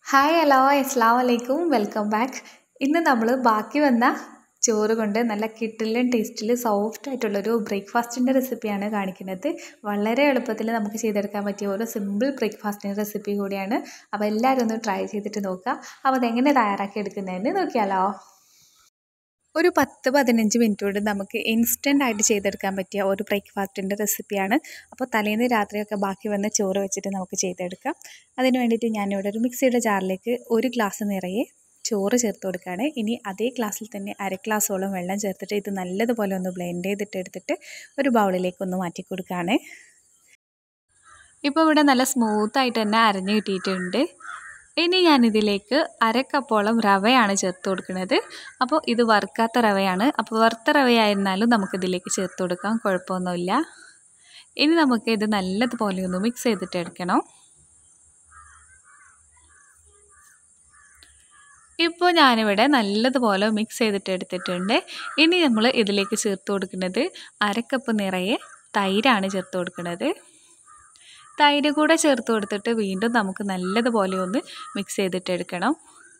hi hello അസ്സാം വലൈക്കും welcome back ഇന്ന് നമ്മൾ ബാക്കി വന്ന ചോറ് കൊണ്ട് നല്ല കിട്ടിലും ടേസ്റ്റിൽ സോഫ്റ്റ് ആയിട്ടുള്ളൊരു ബ്രേക്ക്ഫാസ്റ്റിൻ്റെ റെസിപ്പിയാണ് കാണിക്കുന്നത് വളരെ എളുപ്പത്തിൽ നമുക്ക് ചെയ്തെടുക്കാൻ പറ്റിയ ഒരു സിമ്പിൾ ബ്രേക്ക്ഫാസ്റ്റിൻ്റെ റെസിപ്പി കൂടിയാണ് അപ്പോൾ എല്ലാവരും ഒന്ന് ട്രൈ ചെയ്തിട്ട് നോക്കുക അപ്പോൾ അതെങ്ങനെ തയ്യാറാക്കി എടുക്കുന്നതെന്ന് നോക്കിയാലോ ഒരു പത്ത് പതിനഞ്ച് മിനിറ്റ് കൊണ്ട് നമുക്ക് ഇൻസ്റ്റൻ്റ് ആയിട്ട് ചെയ്തെടുക്കാൻ പറ്റിയ ഒരു ബ്രേക്ക്ഫാസ്റ്റിൻ്റെ റെസിപ്പിയാണ് അപ്പോൾ തലേന്ന് രാത്രിയൊക്കെ ബാക്കി വന്ന ചോറ് വെച്ചിട്ട് നമുക്ക് ചെയ്തെടുക്കാം അതിന് വേണ്ടിയിട്ട് ഞാനിവിടെ ഒരു മിക്സിയുടെ ജാറിലേക്ക് ഒരു ഗ്ലാസ് നിറയെ ചോറ് ചേർത്ത് കൊടുക്കുകയാണ് ഇനി അതേ ഗ്ലാസ്സിൽ തന്നെ അര ഗ്ലാസോളം വെള്ളം ചേർത്തിട്ട് ഇത് നല്ലതുപോലെ ഒന്ന് ബ്ലെൻഡ് ചെയ്തിട്ട് എടുത്തിട്ട് ഒരു ബൗളിലേക്ക് ഒന്ന് മാറ്റി കൊടുക്കുകയാണ് ഇപ്പോൾ ഇവിടെ നല്ല സ്മൂത്തായിട്ട് തന്നെ അരഞ്ഞ് കിട്ടിയിട്ടുണ്ട് ഇനി ഞാനിതിലേക്ക് അര കപ്പോളം റവയാണ് ചേർത്ത് കൊടുക്കുന്നത് അപ്പോൾ ഇത് വറുക്കാത്ത റവയാണ് അപ്പോൾ വറുത്ത റവയായിരുന്നാലും നമുക്കിതിലേക്ക് ചേർത്ത് കൊടുക്കാം കുഴപ്പമൊന്നുമില്ല ഇനി നമുക്ക് ഇത് നല്ലതുപോലെ ഒന്ന് മിക്സ് ചെയ്തിട്ട് എടുക്കണം ഇപ്പോൾ ഞാനിവിടെ നല്ലതുപോലെ മിക്സ് ചെയ്തിട്ട് എടുത്തിട്ടുണ്ട് ഇനി നമ്മൾ ഇതിലേക്ക് ചേർത്ത് കൊടുക്കുന്നത് അരക്കപ്പ് നിറയെ തൈരാണ് ചേർത്ത് കൊടുക്കുന്നത് തൈര് കൂടെ ചേർത്ത് കൊടുത്തിട്ട് വീണ്ടും നമുക്ക് നല്ലതുപോലെ ഒന്ന് മിക്സ് ചെയ്തിട്ട് എടുക്കണം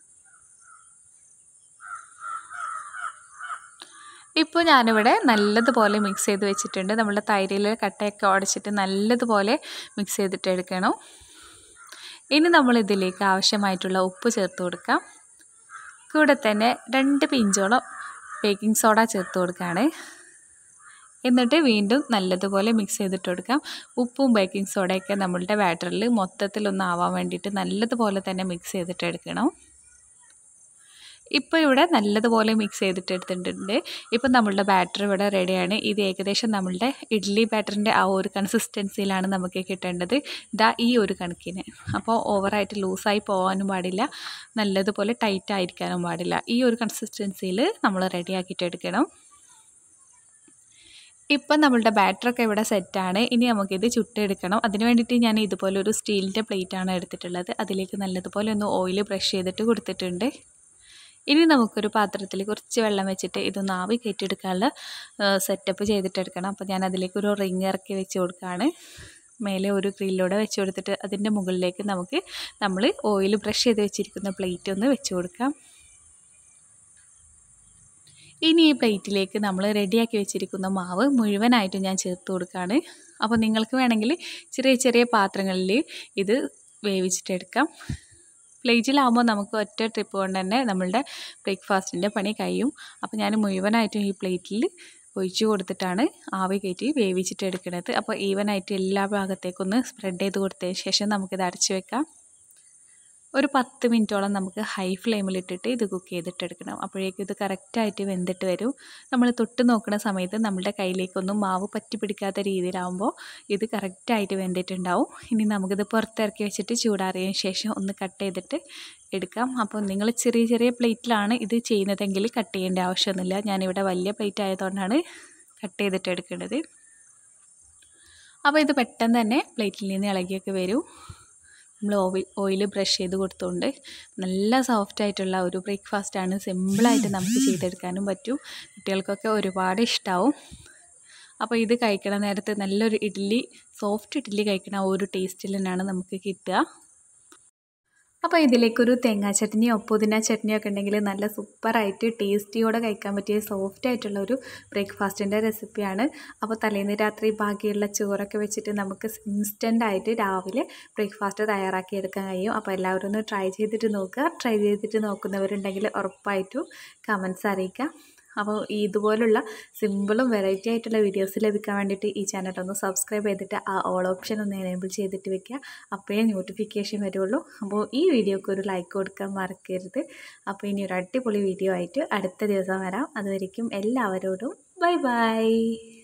ഇപ്പോൾ ഞാനിവിടെ നല്ലതുപോലെ മിക്സ് ചെയ്ത് വെച്ചിട്ടുണ്ട് നമ്മുടെ തൈരിൽ കട്ടയൊക്കെ ഉടച്ചിട്ട് നല്ലതുപോലെ മിക്സ് ചെയ്തിട്ട് എടുക്കണം ഇനി നമ്മൾ ഇതിലേക്ക് ആവശ്യമായിട്ടുള്ള ഉപ്പ് ചേർത്ത് കൊടുക്കാം കൂടെ തന്നെ രണ്ട് പിഞ്ചോളം ബേക്കിംഗ് സോഡ ചേർത്ത് കൊടുക്കുകയാണ് എന്നിട്ട് വീണ്ടും നല്ലതുപോലെ മിക്സ് ചെയ്തിട്ട് കൊടുക്കാം ഉപ്പും ബേക്കിംഗ് സോഡയൊക്കെ നമ്മളുടെ ബാറ്ററിൽ മൊത്തത്തിലൊന്ന് ആവാൻ വേണ്ടിയിട്ട് നല്ലതുപോലെ തന്നെ മിക്സ് ചെയ്തിട്ട് എടുക്കണം ഇപ്പോൾ ഇവിടെ നല്ലതുപോലെ മിക്സ് ചെയ്തിട്ട് എടുത്തിട്ടുണ്ട് ഇപ്പം നമ്മളുടെ ബാറ്റർ ഇവിടെ റെഡിയാണ് ഇത് ഏകദേശം നമ്മളുടെ ഇഡ്ഡലി ബാറ്ററിൻ്റെ ആ ഒരു കൺസിസ്റ്റൻസിയിലാണ് നമുക്ക് കിട്ടേണ്ടത് ഇതാ ഈ ഒരു കണക്കിന് അപ്പോൾ ഓവറായിട്ട് ലൂസായി പോകാനും പാടില്ല നല്ലതുപോലെ ടൈറ്റ് ആയിരിക്കാനും പാടില്ല ഈ ഒരു കൺസിസ്റ്റൻസിയിൽ നമ്മൾ റെഡിയാക്കിയിട്ട് എടുക്കണം ഇപ്പം നമ്മളുടെ ബാറ്ററൊക്കെ ഇവിടെ സെറ്റാണ് ഇനി നമുക്കിത് ചുട്ടെടുക്കണം അതിന് വേണ്ടിയിട്ട് ഞാൻ ഇതുപോലെ ഒരു സ്റ്റീലിൻ്റെ പ്ലേറ്റാണ് എടുത്തിട്ടുള്ളത് അതിലേക്ക് നല്ലതുപോലെ ഒന്ന് ഓയിൽ ബ്രഷ് ചെയ്തിട്ട് കൊടുത്തിട്ടുണ്ട് ഇനി നമുക്കൊരു പാത്രത്തിൽ കുറച്ച് വെള്ളം വെച്ചിട്ട് ഇതൊന്ന് ആവി കയറ്റിയെടുക്കാനുള്ള സെറ്റപ്പ് ചെയ്തിട്ടെടുക്കണം അപ്പോൾ ഞാൻ അതിലേക്ക് ഒരു റിങ് ഇറക്കി വെച്ച് കൊടുക്കുകയാണ് മേലെ ഒരു ഗ്രില്ലോടെ വെച്ച് കൊടുത്തിട്ട് അതിൻ്റെ മുകളിലേക്ക് നമുക്ക് നമ്മൾ ഓയിൽ ബ്രഷ് ചെയ്ത് വെച്ചിരിക്കുന്ന പ്ലേറ്റ് ഒന്ന് വെച്ച് കൊടുക്കാം ഇനി ഈ പ്ലേറ്റിലേക്ക് നമ്മൾ റെഡിയാക്കി വെച്ചിരിക്കുന്ന മാവ് മുഴുവനായിട്ടും ഞാൻ ചേർത്ത് കൊടുക്കുകയാണ് അപ്പോൾ നിങ്ങൾക്ക് വേണമെങ്കിൽ ചെറിയ ചെറിയ പാത്രങ്ങളിൽ ഇത് വേവിച്ചിട്ടെടുക്കാം പ്ലേറ്റിലാകുമ്പോൾ നമുക്ക് ഒറ്റ ട്രിപ്പ് കൊണ്ട് തന്നെ നമ്മളുടെ ബ്രേക്ക്ഫാസ്റ്റിൻ്റെ പണി കഴിയും അപ്പോൾ ഞാൻ മുഴുവനായിട്ടും ഈ പ്ലേറ്റിൽ ഒഴിച്ചു കൊടുത്തിട്ടാണ് ആവി കയറ്റി വേവിച്ചിട്ട് എടുക്കുന്നത് അപ്പോൾ ഈവനായിട്ട് എല്ലാ ഭാഗത്തേക്കൊന്ന് സ്പ്രെഡ് ചെയ്ത് കൊടുത്തതിന് ശേഷം നമുക്കിത് അടച്ചു വെക്കാം ഒരു പത്ത് മിനിറ്റോളം നമുക്ക് ഹൈ ഫ്ലെയിമിലിട്ടിട്ട് ഇത് കുക്ക് ചെയ്തിട്ടെടുക്കണം അപ്പോഴേക്കും ഇത് കറക്റ്റായിട്ട് വെന്തിട്ട് വരും നമ്മൾ തൊട്ട് നോക്കുന്ന സമയത്ത് നമ്മുടെ കയ്യിലേക്കൊന്നും മാവ് പറ്റി പിടിക്കാത്ത രീതിയിലാവുമ്പോൾ ഇത് കറക്റ്റായിട്ട് വെന്തിട്ടുണ്ടാവും ഇനി നമുക്കിത് പുറത്തിറക്കി വെച്ചിട്ട് ചൂടാറിയതിന് ശേഷം ഒന്ന് കട്ട് ചെയ്തിട്ട് എടുക്കാം അപ്പോൾ നിങ്ങൾ ചെറിയ ചെറിയ പ്ലേറ്റിലാണ് ഇത് ചെയ്യുന്നതെങ്കിൽ കട്ട് ചെയ്യേണ്ട ആവശ്യമൊന്നുമില്ല ഞാനിവിടെ വലിയ പ്ലേറ്റ് ആയതുകൊണ്ടാണ് കട്ട് ചെയ്തിട്ട് എടുക്കേണ്ടത് അപ്പോൾ ഇത് പെട്ടെന്ന് തന്നെ പ്ലേറ്റിൽ നിന്ന് ഇളകിയൊക്കെ വരും നമ്മൾ ഓയിൽ ഓയിൽ ബ്രഷ് ചെയ്ത് കൊടുത്തുകൊണ്ട് നല്ല സോഫ്റ്റ് ആയിട്ടുള്ള ഒരു ബ്രേക്ക്ഫാസ്റ്റാണ് സിമ്പിളായിട്ട് നമുക്ക് ചെയ്തെടുക്കാനും പറ്റും കുട്ടികൾക്കൊക്കെ ഒരുപാട് ഇഷ്ടമാവും അപ്പോൾ ഇത് കഴിക്കണ നേരത്ത് നല്ലൊരു ഇഡ്ഡലി സോഫ്റ്റ് ഇഡ്ഡലി കഴിക്കണ ഒരു ടേസ്റ്റിൽ തന്നെയാണ് നമുക്ക് കിട്ടുക അപ്പോൾ ഇതിലേക്കൊരു തേങ്ങാ ചട്നിയോ പുതിന ചട്നിയോ ഒക്കെ ഉണ്ടെങ്കിൽ നല്ല സൂപ്പറായിട്ട് ടേസ്റ്റിയോടെ കഴിക്കാൻ പറ്റിയ സോഫ്റ്റ് ആയിട്ടുള്ള ഒരു ബ്രേക്ക്ഫാസ്റ്റിൻ്റെ റെസിപ്പിയാണ് അപ്പോൾ തലേന്ന് രാത്രി ബാക്കിയുള്ള ചോറൊക്കെ വെച്ചിട്ട് നമുക്ക് ഇൻസ്റ്റൻ്റ് ആയിട്ട് രാവിലെ ബ്രേക്ക്ഫാസ്റ്റ് തയ്യാറാക്കി എടുക്കാൻ കഴിയും അപ്പോൾ എല്ലാവരും ഒന്ന് ട്രൈ ചെയ്തിട്ട് നോക്കുക ട്രൈ ചെയ്തിട്ട് നോക്കുന്നവരുണ്ടെങ്കിൽ ഉറപ്പായിട്ടും കമൻസ് അറിയിക്കുക അപ്പോൾ ഇതുപോലുള്ള സിമ്പിളും വെറൈറ്റി ആയിട്ടുള്ള വീഡിയോസ് ലഭിക്കാൻ വേണ്ടിയിട്ട് ഈ ചാനൽ ഒന്ന് സബ്സ്ക്രൈബ് ചെയ്തിട്ട് ആ ഓൾ ഓപ്ഷൻ ഒന്ന് എനേബിൾ ചെയ്തിട്ട് വെക്കുക അപ്പോഴേ നോട്ടിഫിക്കേഷൻ വരുള്ളൂ അപ്പോൾ ഈ വീഡിയോക്ക് ഒരു ലൈക്ക് കൊടുക്കാൻ മറക്കരുത് അപ്പോൾ ഇനി ഒരു അടിപൊളി വീഡിയോ ആയിട്ട് അടുത്ത ദിവസം വരാം അതുവരയ്ക്കും എല്ലാവരോടും ബൈ ബൈ